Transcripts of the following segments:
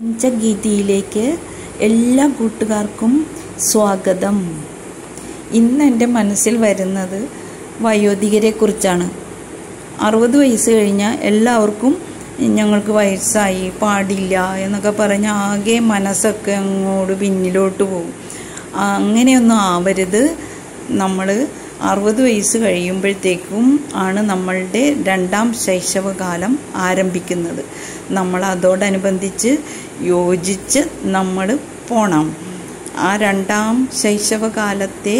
പഞ്ചഗീതിയിലേക്ക് എല്ലാ കൂട്ടുകാർക്കും സ്വാഗതം ഇന്ന് എൻ്റെ മനസ്സിൽ വരുന്നത് വയോധികരെക്കുറിച്ചാണ് അറുപത് വയസ്സ് കഴിഞ്ഞാൽ എല്ലാവർക്കും ഞങ്ങൾക്ക് വയസ്സായി പാടില്ല എന്നൊക്കെ പറഞ്ഞ് ആകെ മനസ്സൊക്കെ അങ്ങോട്ട് പിന്നിലോട്ട് പോകും അങ്ങനെയൊന്നും ആവരുത് നമ്മൾ അറുപത് വയസ്സ് കഴിയുമ്പോഴത്തേക്കും ആണ് നമ്മളുടെ രണ്ടാം ശൈശവകാലം ആരംഭിക്കുന്നത് നമ്മൾ അതോടനുബന്ധിച്ച് യോജിച്ച് നമ്മൾ പോണം ആ രണ്ടാം ശൈശവകാലത്തെ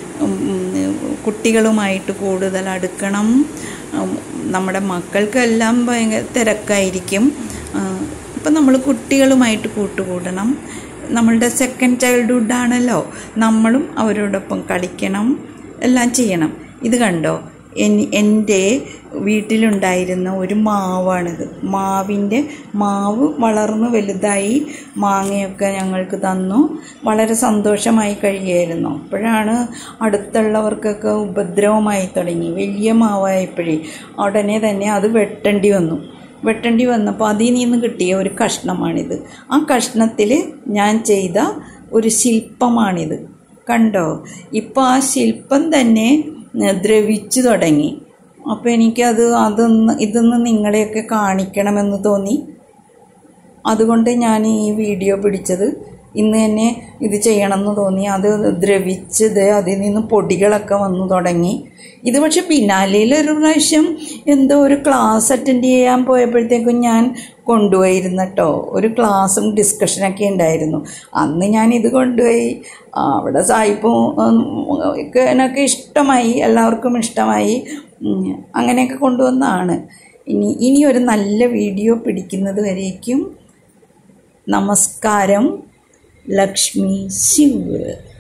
കുട്ടികളുമായിട്ട് കൂടുതൽ അടുക്കണം നമ്മുടെ മക്കൾക്കെല്ലാം ഭയങ്കര തിരക്കായിരിക്കും ഇപ്പം നമ്മൾ കുട്ടികളുമായിട്ട് കൂട്ടുകൂടണം നമ്മളുടെ സെക്കൻഡ് ചൈൽഡ്ഹുഡ് ആണല്ലോ നമ്മളും അവരോടൊപ്പം കളിക്കണം എല്ലാം ചെയ്യണം ഇത് കണ്ടോ എൻ്റെ വീട്ടിലുണ്ടായിരുന്ന ഒരു മാവാണിത് മാവിൻ്റെ മാവ് വളർന്നു വലുതായി മാങ്ങയൊക്കെ ഞങ്ങൾക്ക് തന്നു വളരെ സന്തോഷമായി കഴിയായിരുന്നു അപ്പോഴാണ് അടുത്തുള്ളവർക്കൊക്കെ ഉപദ്രവമായി തുടങ്ങി വലിയ മാവായപ്പോഴേ ഉടനെ തന്നെ അത് വെട്ടേണ്ടി വന്നു വെട്ടേണ്ടി വന്നപ്പോൾ അതിൽ നിന്ന് കിട്ടിയ ഒരു കഷ്ണമാണിത് ആ കഷ്ണത്തിൽ ഞാൻ ചെയ്ത ഒരു ശില്പമാണിത് കണ്ടോ ഇപ്പോൾ ആ ശില്പം തന്നെ ദ്രവിച്ചു തുടങ്ങി അപ്പോൾ എനിക്കത് അതൊന്ന് ഇതൊന്ന് നിങ്ങളെയൊക്കെ കാണിക്കണമെന്ന് തോന്നി അതുകൊണ്ട് ഞാൻ ഈ വീഡിയോ പിടിച്ചത് ഇന്ന് തന്നെ ഇത് ചെയ്യണമെന്ന് തോന്നി അത് ദ്രവിച്ചത് അതിൽ നിന്ന് പൊടികളൊക്കെ വന്നു തുടങ്ങി ഇത് പക്ഷെ പിന്നാലയിൽ ഒരു പ്രാവശ്യം എന്തോ ഒരു ക്ലാസ് അറ്റൻഡ് ചെയ്യാൻ പോയപ്പോഴത്തേക്കും ഞാൻ കൊണ്ടുപോയിരുന്നു കേട്ടോ ഒരു ക്ലാസ്സും ഡിസ്കഷനൊക്കെ ഉണ്ടായിരുന്നു അന്ന് ഞാൻ ഇത് കൊണ്ടുപോയി അവിടെ സായിപ്പും ഒക്കെ ഇഷ്ടമായി എല്ലാവർക്കും ഇഷ്ടമായി അങ്ങനെയൊക്കെ കൊണ്ടുവന്നതാണ് ഇനി ഇനി ഒരു നല്ല വീഡിയോ പിടിക്കുന്നത് വരേക്കും നമസ്കാരം ലക്ഷ്മി ശിവ്